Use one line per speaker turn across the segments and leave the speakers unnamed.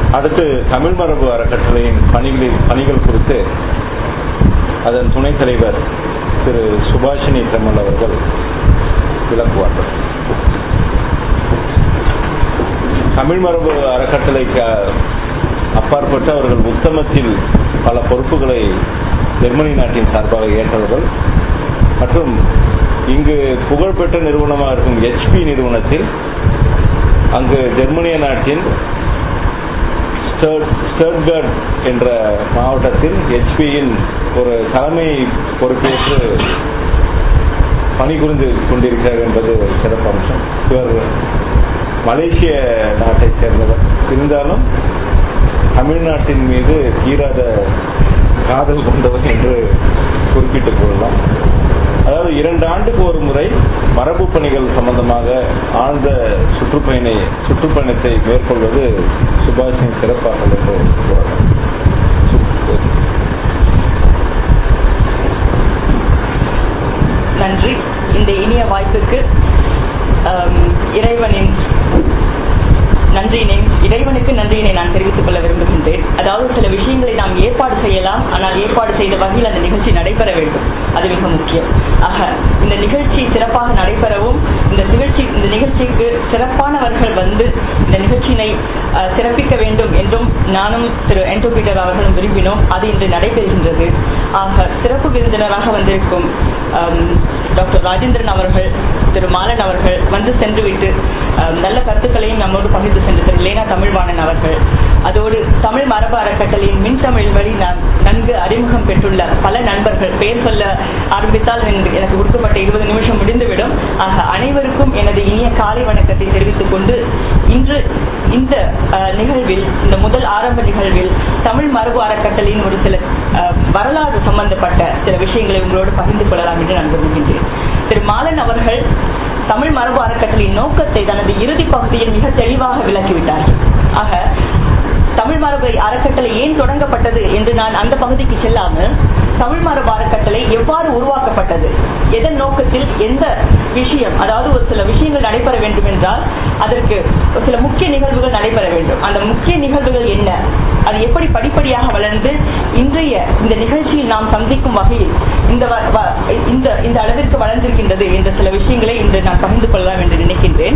அடுத்து தமிழ் மரபு அறக்கட்டளையின் பணிகளில் பணிகள் குறித்து அதன் துணைத் தலைவர் திரு சுபாஷினி பிரமல் அவர்கள் விளக்குவார்கள் தமிழ் மரபு அறக்கட்டளைக்கு அப்பாற்பட்டு அவர்கள் உத்தமத்தில் பல பொறுப்புகளை ஜெர்மனி நாட்டின் சார்பாக ஏற்றவர்கள் மற்றும் இங்கு புகழ்பெற்ற நிறுவனமாக இருக்கும் ஹெச்பி நிறுவனத்தில் அங்கு ஜெர்மனிய நாட்டின் ஸ்டர்ட்கர்ட் என்ற மாவட்டத்தில் ஹெச்பியின் ஒரு தலைமை பொறுப்பேற்று பணிபுரிந்து கொண்டிருக்கிறார் என்பது ஒரு சிறப்பம்சம் இவர் மலேசிய நாட்டைச் சேர்ந்தவர் இருந்தாலும் தமிழ்நாட்டின் மீது தீராத காதல் கொண்டவர் என்று குறிப்பிட்டுக் கொள்ளலாம் அதாவது இரண்டு ஆண்டுக்கு ஒரு முறை மரபு பணிகள் சம்பந்தமாக ஆழ்ந்த சுற்றுப்பயணை சுற்றுப்பயணத்தை மேற்கொள்வது சுபாஷின் சிறப்பாக என்று கூறலாம்
நன்றி இந்த இனிய வாய்ப்புக்கு இறைவனின் நன்றியினை இறைவனுக்கு நன்றியினை நான் தெரிவித்துக் கொள்ள விரும்புகின்றேன் அதாவது சில விஷயங்களை நாம் ஏற்பாடு செய்யலாம் ஆனால் ஏற்பாடு செய்த வகையில் அந்த நிகழ்ச்சி நடைபெற வேண்டும் அது மிக முக்கியம் ஆக இந்த நிகழ்ச்சி சிறப்பாக நடைபெறவும் இந்த நிகழ்ச்சி இந்த நிகழ்ச்சிக்கு சிறப்பானவர்கள் வந்து இந்த நிகழ்ச்சியினை சிறப்பிக்க வேண்டும் என்றும் நானும் திரு என்டோ பீட்டர் அவர்களும் விரும்பினோம் அது இன்று நடைபெறுகின்றது ஆக சிறப்பு விருந்தினராக வந்திருக்கும் டாக்டர் ராஜேந்திரன் அவர்கள் திரு மாலன் அவர்கள் வந்து சென்றுவிட்டு நல்ல கருத்துக்களையும் நம்மோடு பகிர்ந்து சென்று திரு லேனா தமிழ்வாணன் அவர்கள் அதோடு தமிழ் மரபு அறக்கட்டளையின் மின் தமிழ் வழி நான் நன்கு அறிமுகம் பெற்றுள்ள பல நண்பர்கள் பெயர் சொல்ல ஆரம்பித்தால் எனக்கு கொடுக்கப்பட்ட இருபது நிமிஷம் முடிந்துவிடும் ஆக அனைவருக்கும் எனது இனிய காலை வணக்கத்தை தெரிவித்துக் கொண்டு இன்று இந்த நிகழ்வில் இந்த முதல் ஆரம்ப நிகழ்வில் தமிழ் மரபு அறக்கட்டளையின் ஒரு சில வரலாறு சம்பந்தப்பட்ட சில விஷயங்களை உங்களோடு பகிர்ந்து கொள்ளலாம் என்று நான் விரும்புகின்றேன் திரு மாலன் அவர்கள் தமிழ் மரபு அறக்கட்டளையின் நோக்கத்தை தனது இறுதி பகுதியில் மிக தெளிவாக விளக்கிவிட்டார் ஆக தமிழ் மரபு அறக்கட்டளை ஏன் தொடங்கப்பட்டது என்று நான் அந்த பகுதிக்கு செல்லாமல் தமிழ் மரபு அறக்கட்டளை எவ்வாறு உருவாக்கப்பட்டது எதன் நோக்கத்தில் எந்த விஷயம் அதாவது ஒரு சில விஷயங்கள் நடைபெற வேண்டும் என்றால் அதற்கு ஒரு சில முக்கிய நிகழ்வுகள் நடைபெற வேண்டும் அந்த முக்கிய நிகழ்வுகள் என்ன அது எப்படி படிப்படியாக வளர்ந்து இன்றைய இந்த நிகழ்ச்சியில் நாம் சந்திக்கும் வகையில் இந்த இந்த இந்த அளவிற்கு வளர்ந்திருக்கின்றது என்ற சில விஷயங்களை இன்று நான் பகிர்ந்து கொள்ளலாம் என்று நினைக்கின்றேன்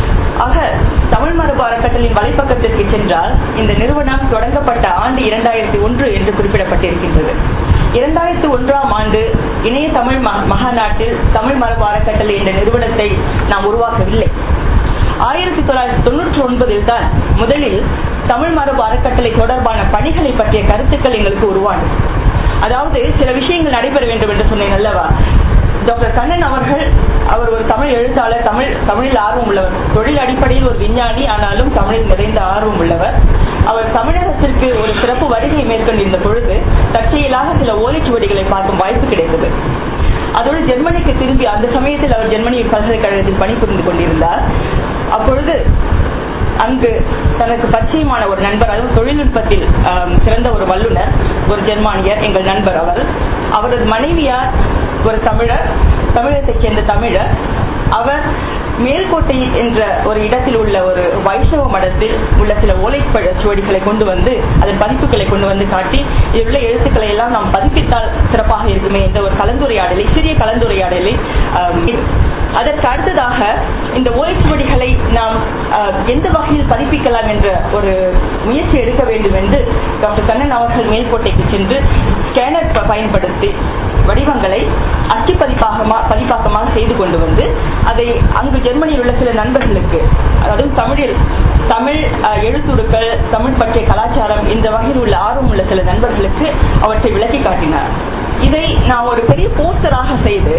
ஆக தமிழ் மரபு அறக்கட்டளையின் வலைப்பக்கத்திற்கு சென்றால் இந்த நிறுவனம் தொடங்கப்பட்ட ஆண்டு இரண்டாயிரத்தி ஒன்று என்று குறிப்பிடப்பட்டிருக்கின்றது இரண்டாயிரத்தி ஒன்றாம் ஆண்டு இணைய தமிழ் மகாநாட்டில் தமிழ் மரபு அறக்கட்டளை என்ற நிறுவனத்தை நாம் உருவாக்கவில்லை ஆயிரத்தி தொள்ளாயிரத்தி தொண்ணூற்றி ஒன்பதில் தான் முதலில் தமிழ் மரபு அறக்கட்டளை தொடர்பான பணிகளை பற்றிய கருத்துக்கள் எங்களுக்கு உருவானது அதாவது சில விஷயங்கள் நடைபெற வேண்டும் என்று சொன்னேன் அல்லவா டாக்டர் கண்ணன் அவர்கள் அவர் ஒரு தமிழ் எழுத்தாளர் தமிழ் தமிழில் ஆர்வம் உள்ளவர் தொழில் அடிப்படையில் ஒரு விஞ்ஞானி ஆனாலும் தமிழில் நிறைந்த ஆர்வம் உள்ளவர் அவர் தமிழகத்திற்கு ஒரு சிறப்பு வருகை மேற்கொண்டிருந்த பொழுது தற்செயலாக சில ஓலைச்சுவடிகளை பார்க்கும் வாய்ப்பு கிடைத்தது அதோடு ஜெர்மனிக்கு திரும்பி அந்த சமயத்தில் அவர் ஜெர்மனி பல்கலைக்கழகத்தில் பணிபுரிந்து கொண்டிருந்தார் அப்பொழுது அங்கு தனக்கு பச்சையமான ஒரு நண்பர் அதுவும் தொழில்நுட்பத்தில் சிறந்த ஒரு வல்லுநர் ஒரு ஜெர்மானியர் எங்கள் நண்பர் அவர் அவரது மனைவியார் ஒரு தமிழர் தமிழகத்தைச் சேர்ந்த தமிழர் அவர் மேல்கோட்டை என்ற ஒரு இடத்தில் உள்ள ஒரு வைஷ்ணவ மடத்தில் உள்ள சில ஓலை சுவடிகளை கொண்டு வந்து அதன் பதிப்புகளை கொண்டு வந்து காட்டி இதில் உள்ள எழுத்துக்களை எல்லாம் நாம் பதிப்பித்தால் சிறப்பாக இருக்குமே என்ற ஒரு கலந்துரையாடலை சிறிய கலந்துரையாடலை அதற்கு அடுத்ததாக இந்த ஓலைச்சுவடிகளை நாம் எந்த வகையில் பதிப்பிக்கலாம் என்ற ஒரு முயற்சி எடுக்க வேண்டும் என்று டாக்டர் கண்ணன் அவர்கள் மேல்கோட்டைக்கு சென்று ஸ்கேனர் பயன்படுத்தி வடிவங்களை அச்சு பதிப்பாக பதிப்பாக்கமாக செய்து கொண்டு வந்து அதை அங்கு ஜெர்மனியில் உள்ள சில நண்பர்களுக்கு அதாவது தமிழில் தமிழ் எழுத்துடுக்கள் தமிழ் பற்றிய கலாச்சாரம் இந்த வகையில் உள்ள ஆர்வம் உள்ள சில நண்பர்களுக்கு அவற்றை விளக்கி காட்டினார் இதை நான் ஒரு பெரிய போஸ்டராக செய்து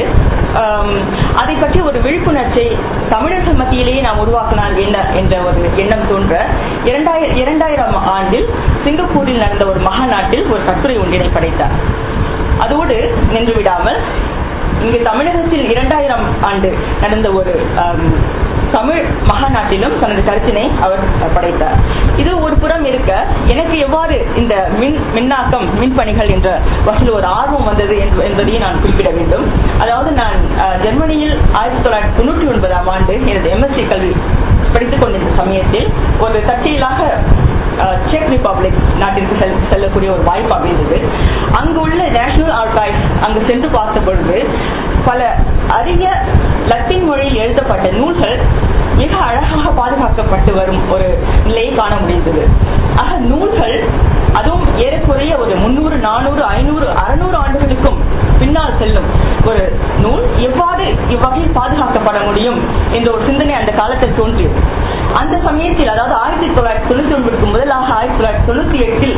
அதை பற்றி ஒரு விழிப்புணர்ச்சி தமிழர்கள் மத்தியிலேயே நாம் உருவாக்கினால் என்ன என்ற ஒரு எண்ணம் தோன்ற இரண்டாயிரம் இரண்டாயிரம் ஆண்டில் சிங்கப்பூரில் நடந்த ஒரு மகாநாட்டில் ஒரு கட்டுரை ஒன்றினை படைத்தார் அதோடு நின்று விடாமல் இங்கு தமிழகத்தில் இரண்டாயிரம் ஆண்டு நடந்த ஒரு தமிழ் மகாநாட்டிலும் தனது கருத்தினை அவர் படைத்தார் இது ஒரு புறம் இருக்க எனக்கு எவ்வாறு இந்த மின் மின்னாக்கம் மின்பணிகள் என்ற வகையில் ஒரு ஆர்வம் வந்தது என்பதையும் நான் குறிப்பிட வேண்டும் அதாவது நான் ஜெர்மனியில் ஆயிரத்தி தொள்ளாயிரத்தி தொண்ணூற்றி ஒன்பதாம் ஆண்டு எனது எம்எஸ்சி கல்வி படித்துக் கொண்டிருந்த சமயத்தில் ஒரு தற்செயலாக செக் ரிபப்ளிக் நாட்டிற்கு செல் செல்லக்கூடிய ஒரு வாய்ப்பு அமைந்தது அங்கு உள்ள நேஷனல் ஆர்கைவ் அங்கு சென்று பார்த்த பொழுது பல அரிய லத்தீன் மொழியில் எழுதப்பட்ட நூல்கள் மிக அழகாக பாதுகாக்கப்பட்டு வரும் ஒரு நிலையை காண முடிந்தது ஆக நூல்கள் அதுவும் ஏறக்குறைய ஒரு முன்னூறு நானூறு ஐநூறு அறுநூறு ஆண்டுகளுக்கும் பின்னால் செல்லும் ஒரு நூல் எவ்வாறு இவ்வகையில் பாதுகாக்கப்பட முடியும் என்ற ஒரு சிந்தனை அந்த காலத்தில் தோன்றியது அந்த சமயத்தில் அதாவது ஆயிரத்தி தொள்ளாயிரத்தி தொண்ணூத்தி ஒன்பதுக்கு முதலாக ஆயிரத்தி தொள்ளாயிரத்தி தொண்ணூத்தி எட்டில்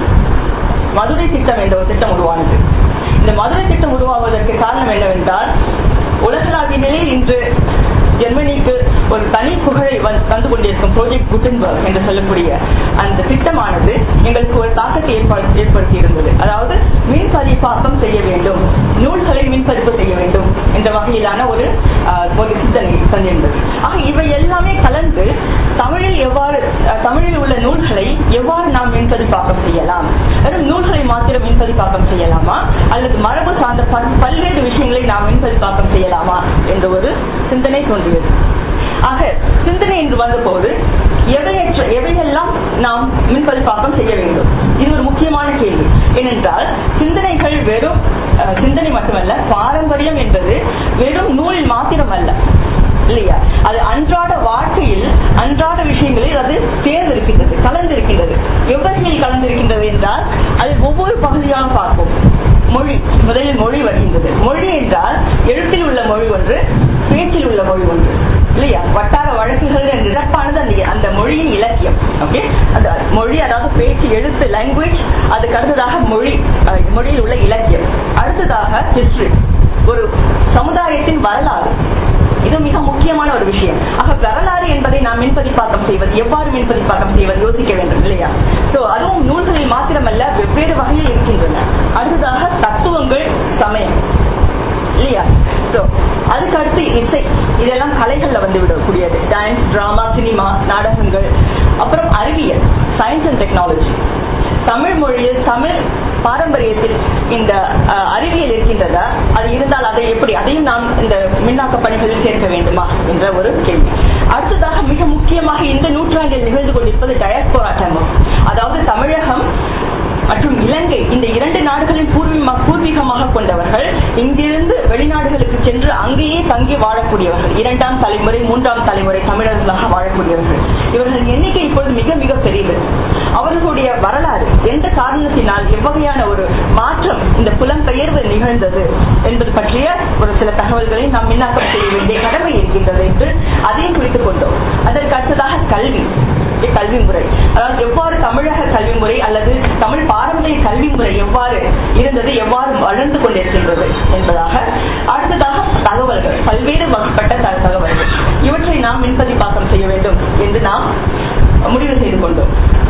மதுரை திட்டம் என்ற ஒரு திட்டம் உருவானது இந்த மதுரை திட்டம் உருவாவதற்கு காரணம் என்னவென்றால் உலகளாவிய நிலையில் இன்று ஜெர்மனிக்கு ஒரு தனி புகழை தந்து கொண்டிருக்கும் ப்ராஜெக்ட் குட்டன்பர்க் என்று சொல்லக்கூடிய அந்த திட்டமானது எங்களுக்கு ஒரு தாக்கத்தை ஏற்படுத்தி இருந்தது அதாவது மின் பதிப்பாக்கம் செய்ய வேண்டும் நூல்களை மின்பதிப்பு செய்ய வேண்டும் என்ற வகையிலான ஒரு ஒரு சிந்தனை தந்திருந்தது ஆக இவை எல்லாமே கலந்து தமிழில் எவ்வாறு தமிழில் உள்ள நூல்களை எவ்வாறு நாம் மின்பதிப்பாக்கம் செய்யலாம் வெறும் நூல்களை மாத்திரம் மின்பதிப்பாக்கம் செய்யலாமா அல்லது மரபு சார்ந்த பல்வேறு விஷயங்களை நாம் மின்பதிப்பாக்கம் செய்யலாமா என்ற ஒரு சிந்தனை தோன்றியது ஆக சிந்தனை என்று வந்தபோது எவையற்ற எவையெல்லாம் நாம் மின்பதிப்பாக்கம் செய்ய வேண்டும் இது ஒரு முக்கியமான கேள்வி ஏனென்றால் சிந்தனைகள் வெறும் சிந்தனை மட்டுமல்ல பாரம்பரியம் என்பது வெறும் நூலில் மாத்திரம் அல்ல இல்லையா அது அன்றாட வாழ்க்கையில் அன்றாட விஷயங்களில் அது சேர்ந்திருக்கின்றது கலந்திருக்கின்றது எவ்வகையில் கலந்திருக்கின்றது என்றால் அது ஒவ்வொரு பகுதியாக பார்ப்போம் மொழி முதலில் மொழி வருகின்றது மொழி என்றால் எழுத்தில் உள்ள மொழி ஒன்று பேச்சில் உள்ள மொழி ஒன்று இல்லையா வட்டார வழக்குகள் நிரப்பானது அந்த அந்த மொழியின் இலக்கியம் ஓகே அந்த மொழி அதாவது பேச்சு எழுத்து லாங்குவேஜ் அதுக்கு அடுத்ததாக மொழி மொழியில் உள்ள இலக்கியம் அடுத்ததாக ஹிஸ்டரி ஒரு சமுதாயத்தின் வரலாறு இது மிக முக்கியமான ஒரு விஷயம் ஆக வரலாறு என்பதை நாம் மின்பதிப்பாக்கம் செய்வது எவ்வாறு மின்பதிப்பாக்கம் செய்வது யோசிக்க வேண்டும் இல்லையா சோ அதுவும் நூல்களில் மாத்திரமல்ல வெவ்வேறு வகையில் இருக்கின்றன அடுத்ததாக தத்துவங்கள் சமயம் இல்லையா சோ அதுக்கு அடுத்து இசை இதெல்லாம் கலைகள்ல வந்து விடக்கூடியது டான்ஸ் டிராமா சினிமா நாடகங்கள் அப்புறம் அறிவியல் சயின்ஸ் அண்ட் டெக்னாலஜி தமிழ் மொழியில் தமிழ் பாரம்பரியத்தில் இந்த அறிவியல் இருக்கின்றதா அது இருந்தால் அதை எப்படி அதையும் நாம் இந்த மின்னாக்க பணிகளில் சேர்க்க வேண்டுமா என்ற ஒரு கேள்வி அடுத்ததாக மிக முக்கியமாக இந்த நூற்றாண்டில் நிகழ்ந்து கொண்டிருப்பது டயஸ்போரா டெமோ அதாவது தமிழகம் மற்றும் இலங்கை இந்த இரண்டு நாடுகளின் பூர்வீக பூர்வீகமாக கொண்டவர்கள் இங்கிருந்து வெளிநாடுகளுக்கு சென்று அங்கேயே தங்கி வாழக்கூடியவர்கள் இரண்டாம் தலைமுறை மூன்றாம் தலைமுறை தமிழர்களாக வாழக்கூடியவர்கள் இவர்கள் எண்ணிக்கை இப்பொழுது மிக மிக பெரியது அவர்களுடைய வரலாறு எந்த காரணத்தினால் எவ்வகையான ஒரு மாற்றம் இந்த புலம்பெயர்வு நிகழ்ந்தது என்பது பற்றிய ஒரு சில தகவல்களை நாம் மின்னாக்கம் செய்ய வேண்டிய கடமை இருக்கின்றது என்று அதையும் குறித்துக் கொண்டோம் அதற்கு அடுத்ததாக கல்வி கல்வி முறை அதாவது எவ்வாறு தமிழக கல்வி முறை அல்லது தமிழ் பாரம்பரிய கல்வி முறை எவ்வாறு இருந்தது எவ்வாறு வளர்ந்து கொண்டிருக்கின்றது என்பதாக அடுத்ததாக தகவல்கள் பல்வேறு வகைப்பட்ட தகவல்கள் இவற்றை நாம் மின்பதிப்பாக்கம் செய்ய வேண்டும் என்று நாம் முடிவு செய்து கொண்டோம்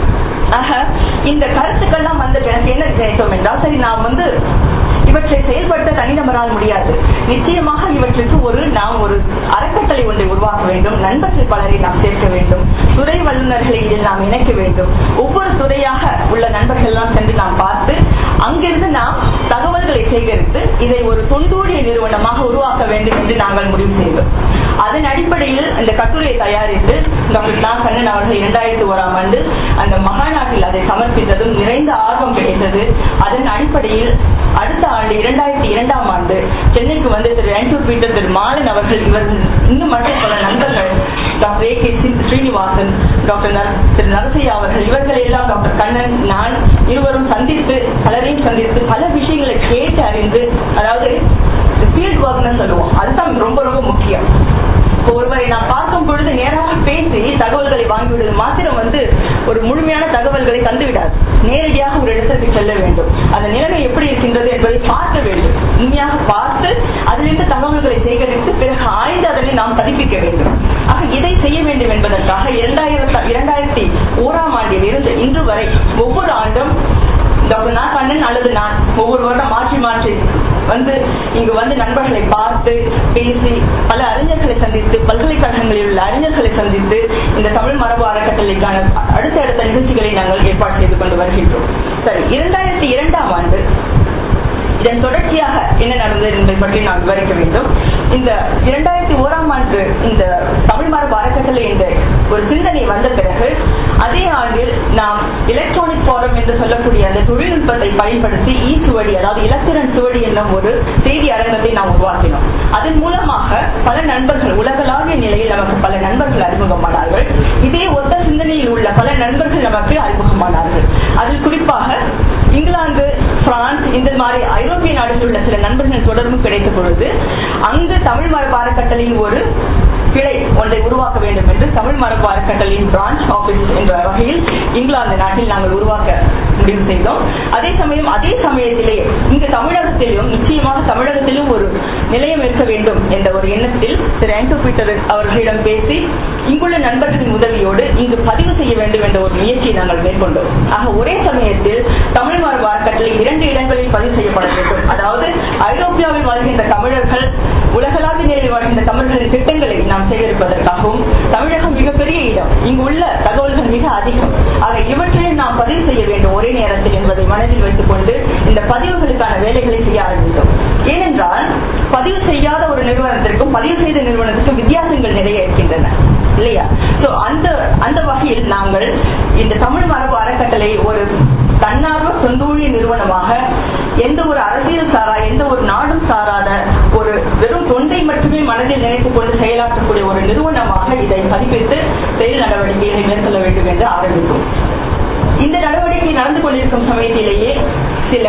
ஆக இந்த கருத்துக்கள்லாம் வந்த பிறகு என்ன நினைத்தோம் என்றால் சரி நாம் வந்து இவற்றை செயல்படுத்த தனிநபரால் முடியாது நிச்சயமாக இவற்றுக்கு ஒரு நாம் ஒரு அறக்கட்டளை ஒன்றை உருவாக்க வேண்டும் நண்பர்கள் பலரை நாம் சேர்க்க வேண்டும் துறை வல்லுநர்களை இதில் நாம் இணைக்க வேண்டும் ஒவ்வொரு துறையாக உள்ள நண்பர்கள் எல்லாம் சென்று நாம் பார்த்து அங்கிருந்து நாம் தகவல்களை சேகரித்து இதை ஒரு தொண்டூழிய நிறுவனமாக உருவாக்க வேண்டும் என்று நாங்கள் முடிவு செய்தோம் அதன் அடிப்படையில் இந்த கட்டுரையை தயாரித்து டாக்டர் நா கண்ணன் அவர்கள் இரண்டாயிரத்தி ஓராம் ஆண்டு அந்த மகாநாட்டில் அதை சமர்ப்பித்ததும் நிறைந்த ஆர்வம் கிடைத்தது அதன் அடிப்படையில் அடுத்த ஆண்டு இரண்டாயிரத்தி இரண்டாம் ஆண்டு சென்னைக்கு வந்து திரு ஆண்டூர் பீட்டர் திரு மாலன் அவர்கள் இவர்கள் இன்னும் மற்றும் பல நண்பர்கள் doctor A K Srinivasan doctor Thiru Narasaiah அவர்கள் இவர்கள் எல்லாம் டாக்டர் கண்ணன் நான் இருவரும் சந்தித்து பலரையும் சந்தித்து பல விஷயங்களை கேட்டு அறிந்து அதாவது ஃபீல்ட் ஒர்க்னு சொல்லுவோம் அதுதான் ரொம்ப ரொம்ப முக்கியம் ஒருவரை நாம் பார்க்கும் பொழுது நேராக பேசி தகவல்களை வாங்கிவிடுவது மாத்திரம் வந்து ஒரு முழுமையான தகவல்களை தந்துவிடாது நேரடியாக ஒரு இடத்திற்கு செல்ல வேண்டும் அந்த நிலைமை எப்படி இருக்கின்றது என்பதை பார்க்க வேண்டும் உண்மையாக பார்த்து அதிலிருந்து தகவல்களை சேகரித்து பிறகு ஆய்ந்து அதனை நாம் பதிப்பிக்க வேண்டும் ஆக இதை செய்ய வேண்டும் என்பதற்காக இரண்டாயிரத்தி இரண்டாயிரத்தி ஓராம் ஆண்டில் இருந்து இன்று வரை ஒவ்வொரு ஆண்டும் டாக்டர் நான் கண்ணன் அல்லது நான் ஒவ்வொரு வருடம் மாற்றி மாற்றி வந்து இங்கு வந்து நண்பர்களை பார்த்து பேசி பல அறிஞர்களை சந்தித்து பல்கலைக்கழகங்களில் உள்ள அறிஞர்களை சந்தித்து இந்த தமிழ் மரபு அறக்கட்டளைக்கான அடுத்த அடுத்த நிகழ்ச்சிகளை நாங்கள் ஏற்பாடு செய்து கொண்டு வருகின்றோம் சரி இரண்டாயிரத்தி இரண்டாம் ஆண்டு இதன் தொடர்ச்சியாக என்ன நடந்தது என்பதை பற்றி நான் விவரிக்க வேண்டும் இந்த இரண்டாயிரத்தி ஓராம் ஆண்டு இந்த தமிழ் மரபு அறக்கட்டளை என்ற ஒரு சிந்தனை வந்த பிறகு அதே ஆண்டில் நாம் எலக்ட்ரானிக் ஃபாரம் தொழில்நுட்பத்தை பயன்படுத்தி இ சுவடி அதாவது இலத்திரன் சுவடி என்னும் ஒரு செய்தி அரங்கத்தை நாம் உருவாக்கினோம் அதன் மூலமாக பல நண்பர்கள் உலகளாவிய நிலையில் நமக்கு பல நண்பர்கள் அறிமுகமானார்கள் இதே ஒத்த சிந்தனையில் உள்ள பல நண்பர்கள் நமக்கு அறிமுகமானார்கள் அதில் குறிப்பாக இங்கிலாந்து பிரான்ஸ் இந்த மாதிரி ஐரோப்பிய நாடுகளில் உள்ள சில நண்பர்கள் தொடர்பு கிடைத்த பொழுது அங்கு தமிழ் மரபு அறக்கட்டளையின் ஒரு கிளை ஒன்றை உருவாக்க வேண்டும் என்று தமிழ் மரபு அறக்கட்டளையின் பிரான்ச் ஆபீஸ் என்ற வகையில் இங்கிலாந்து நாட்டில் நாங்கள் உருவாக்க முடிவு செய்தோம் அதே சமயம் அதே சமயத்திலே இங்கு தமிழகத்திலும் நிச்சயமாக தமிழகத்திலும் ஒரு நிலையம் இருக்க வேண்டும் என்ற ஒரு எண்ணத்தில் திரு ஆண்டோ பீட்டர் அவர்களிடம் பேசி இங்குள்ள நண்பர்களின் உதவியோடு இங்கு பதிவு செய்ய வேண்டும் என்ற ஒரு முயற்சியை நாங்கள் மேற்கொண்டோம் ஆக ஒரே சமயத்தில் தமிழ் மரபு அறக்கட்டளை இரண்டு இடங்களில் பதிவு செய்யப்பட வேண்டும் அதாவது ஐரோப்பியாவில் வாழ்கின்ற தமிழர்கள் உலகளாவிய நிலையில் வாழ்கின்ற தமிழர்களின் திட்டங்களை நாம் சேகரிப்பதற்காகவும் தமிழகம் மிகப்பெரிய இடம் இங்கு உள்ள தகவல்கள் மிக அதிகம் ஆக இவற்றை நாம் பதிவு செய்ய வேண்டும் ஒரே நேரத்தில் என்பதை மனதில் வைத்துக் கொண்டு இந்த பதிவுகளுக்கான வேலைகளை செய்ய ஆரம்பித்தோம் ஏனென்றால் பதிவு செய்யாத ஒரு நிறுவனத்திற்கும் பதிவு செய்த நிறுவனத்திற்கும் வித்தியாசங்கள் நிறைய இருக்கின்றன இல்லையா சோ அந்த அந்த வகையில் நாங்கள் இந்த தமிழ் மரபு அறக்கட்டளை ஒரு தன்னார்வ சொந்தூழிய நிறுவனமாக எந்த ஒரு அரசியல் சாரா எந்த ஒரு நாடும் சாராத ஒரு வெறும் தொண்டை மட்டுமே மனதில் நினைத்துக் கொண்டு செயலாற்றக்கூடிய ஒரு நிறுவனமாக இதை பதிப்பித்து செயல் நடவடிக்கைகளை மேற்கொள்ள வேண்டும் என்று ஆரம்பித்தோம் இந்த நடவடிக்கை நடந்து கொண்டிருக்கும் சமயத்திலேயே சில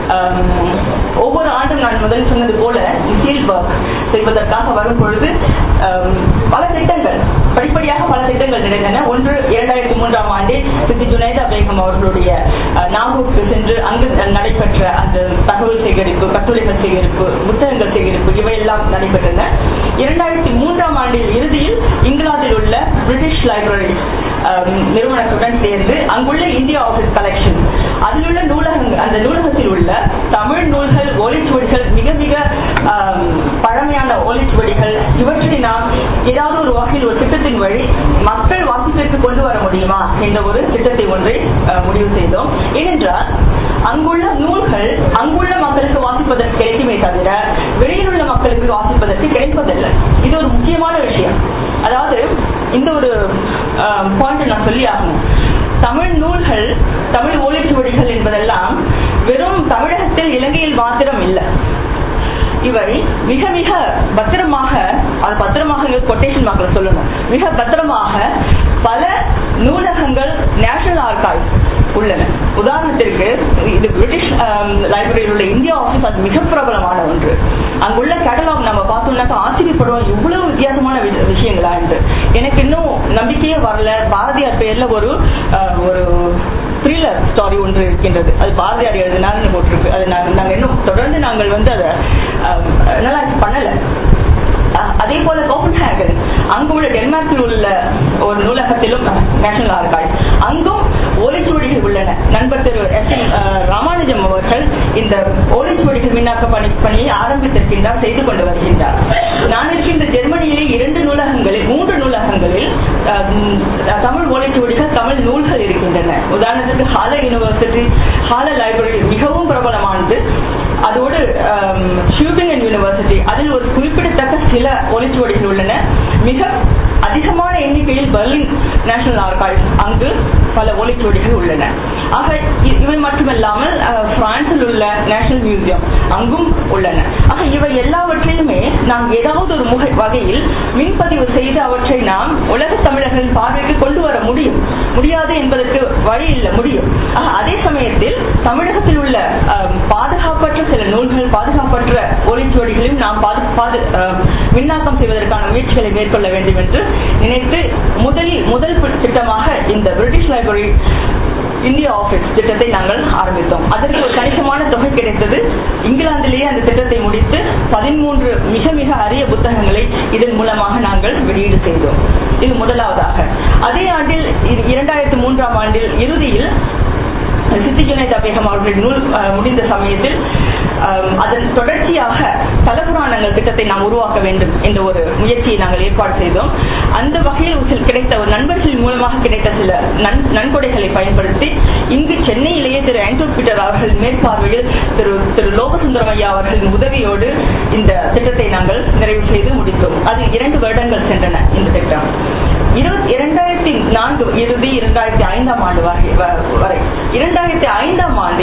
ஒவ்வொரு ஆண்டும் நான் முதல் சொன்னது போல ஃபீல்ட் ஒர்க் செய்வதற்காக வரும் பொழுது பல திட்டங்கள் படிப்படியாக பல திட்டங்கள் நிறைந்தன ஒன்று இரண்டாயிரத்தி மூன்றாம் ஆண்டில் சித்தி ஜுனைதா பேகம் அவர்களுடைய நாகூருக்கு சென்று அங்கு நடைபெற்ற அந்த தகவல் சேகரிப்பு கட்டுரைகள் சேகரிப்பு புத்தகங்கள் சேகரிப்பு இவையெல்லாம் நடைபெற்றன இரண்டாயிரத்தி மூன்றாம் ஆண்டில் இறுதியில் இங்கிலாந்தில் உள்ள பிரிட்டிஷ் லைப்ரரி நிறுவனத்துடன் சேர்ந்து அங்குள்ள இந்தியா ஆபீஸ் கலெக்ஷன் அதில் உள்ள நூலகங்கள் அந்த நூலகத்தில் உள்ள தமிழ் நூல்கள் ஓலைச்சுவடிகள் மிக மிக பழமையான ஓலைச்சுவடிகள் இவற்றை நாம் ஏதாவது ஒரு வகையில் ஒரு திட்டத்தின் வழி மக்கள் வாசிப்பிற்கு கொண்டு வர முடியுமா என்ற ஒரு திட்டத்தை ஒன்றை முடிவு செய்தோம் ஏனென்றால் அங்குள்ள நூல்கள் அங்குள்ள மக்களுக்கு வாசிப்பதற்கு கிடைக்குமே தவிர வெளியில் உள்ள மக்களுக்கு வாசிப்பதற்கு கிடைப்பதில்லை இது ஒரு முக்கியமான விஷயம் அதாவது இந்த ஒரு பாயிண்ட் நான் சொல்லி ஆகணும் தமிழ் நூல்கள் தமிழ் ஓலைச்சுவடிகள் என்பதெல்லாம் வெறும் தமிழகத்தில் இலங்கையில் மாத்திரம் இல்லை இவை மிக மிக பத்திரமாக அது பத்திரமாக கொட்டேஷன் மார்க்ல சொல்லணும் மிக பத்திரமாக பல நூலகங்கள் நேஷனல் ஆர்காய்வ் உள்ளன உதாரணத்திற்கு இது பிரிட்டிஷ் லைப்ரரியில் உள்ள இந்தியா ஆஃபீஸ் அது மிக பிரபலமான ஒன்று அங்குள்ள கேட்டலாக் நம்ம பார்த்தோம்னாக்கா ஆச்சரியப்படுவோம் இவ்வளவு வித்தியாசமான விஷயங்களா என்று எனக்கு இன்னும் நம்பிக்கையே வரல பாரதியார் பெயர்ல ஒரு ஒரு த்ரில்லர் ஸ்டாரி ஒன்று இருக்கின்றது அது பாரதியார் எழுதினார்னு போட்டிருக்கு அது நாங்கள் இன்னும் தொடர்ந்து நாங்கள் வந்து அதை நல்லா பண்ணல அதே போல கோபன்ஹேகன் அங்கு உள்ள டென்மார்க்கில் உள்ள ஒரு நூலகத்திலும் நேஷனல் ஆர்காய்வ் அங்கும் ஓலைச்சுவடிகள் உள்ளன நண்பர் திரு எஸ் என் ராமானுஜம் அவர்கள் இந்த ஓலைச்சுவடிகள் மின்னாக்க பணி பணியை ஆரம்பித்திருக்கின்றார் செய்து கொண்டு வருகின்றார் நான் இருக்கின்ற ஜெர்மனியிலே இரண்டு நூலகங்களில் மூன்று நூலகங்களில் தமிழ் ஓலைச்சுவடிகள் தமிழ் நூல்கள் இருக்கின்றன உதாரணத்துக்கு ஹால யூனிவர்சிட்டி ஹால லைப்ரரி மிகவும் பிரபலமானது அதோடு ஷூபிங்கன் யூனிவர்சிட்டி அதில் ஒரு குறிப்பிடத்தக்க சில ஒலிச்சுவடிகள் உள்ளன மிக அதிகமான எண்ணிக்கையில் பெர்லின் நேஷனல் ஆர்காய்வ் அங்கு பல ஒலிச்சுவடிகள் உள்ளன ஆக இவை மட்டுமல்லாமல் பிரான்சில் உள்ள நேஷனல் மியூசியம் அங்கும் உள்ளன ஆக இவை எல்லாவற்றையுமே நாம் ஏதாவது ஒரு முக வகையில் மின்பதிவு செய்து அவற்றை நாம் உலக தமிழர்களின் பார்வைக்கு கொண்டு வர முடியும் முடியாது என்பதற்கு வழி இல்லை முடியும் ஆக அதே சமயத்தில் தமிழகத்தில் உள்ள பாதுகாப்பற்ற சில நூல்கள் பாதுகாப்பற்ற ஒலிச்சுவடிகளையும் நாம் விண்ணாக்கம் செய்வதற்கான முயற்சிகளை மேற்கொள்ள வேண்டும் என்று நினைத்து முதலில் முதல் திட்டமாக இந்த பிரிட்டிஷ் லைப்ரரி இந்தியா ஆபீஸ் திட்டத்தை நாங்கள் ஆரம்பித்தோம் அதற்கு ஒரு கணிசமான தொகை கிடைத்தது இங்கிலாந்திலேயே அந்த திட்டத்தை முடித்து பதிமூன்று மிக மிக அரிய புத்தகங்களை இதன் மூலமாக நாங்கள் வெளியீடு செய்தோம் இது முதலாவதாக அதே ஆண்டில் இரண்டாயிரத்தி மூன்றாம் ஆண்டில் இறுதியில் சித்தி ஜுனைதா பேகம் அவர்களின் நூல் முடிந்த சமயத்தில் அதன் தொடர்ச்சியாக தலபுராணங்கள் திட்டத்தை நாம் உருவாக்க வேண்டும் என்ற ஒரு முயற்சியை நாங்கள் ஏற்பாடு செய்தோம் அந்த வகையில் கிடைத்த ஒரு நண்பர்களின் மூலமாக கிடைத்த சில நன்கொடைகளை பயன்படுத்தி இங்கு சென்னையிலேயே திரு ஆண்டோ பீட்டர் அவர்கள் மேற்பார்வையில் திரு திரு லோகசுந்தரம் ஐயா அவர்களின் உதவியோடு இந்த திட்டத்தை நாங்கள் நிறைவு செய்து முடித்தோம் அது இரண்டு வருடங்கள் சென்றன இந்த திட்டம் இரண்டாயிரத்தி நான்கு இறுதி இரண்டாயிரத்தி ஐந்தாம் ஆண்டு வரை வரை இரண்டாயிரத்தி ஐந்தாம் ஆண்டில்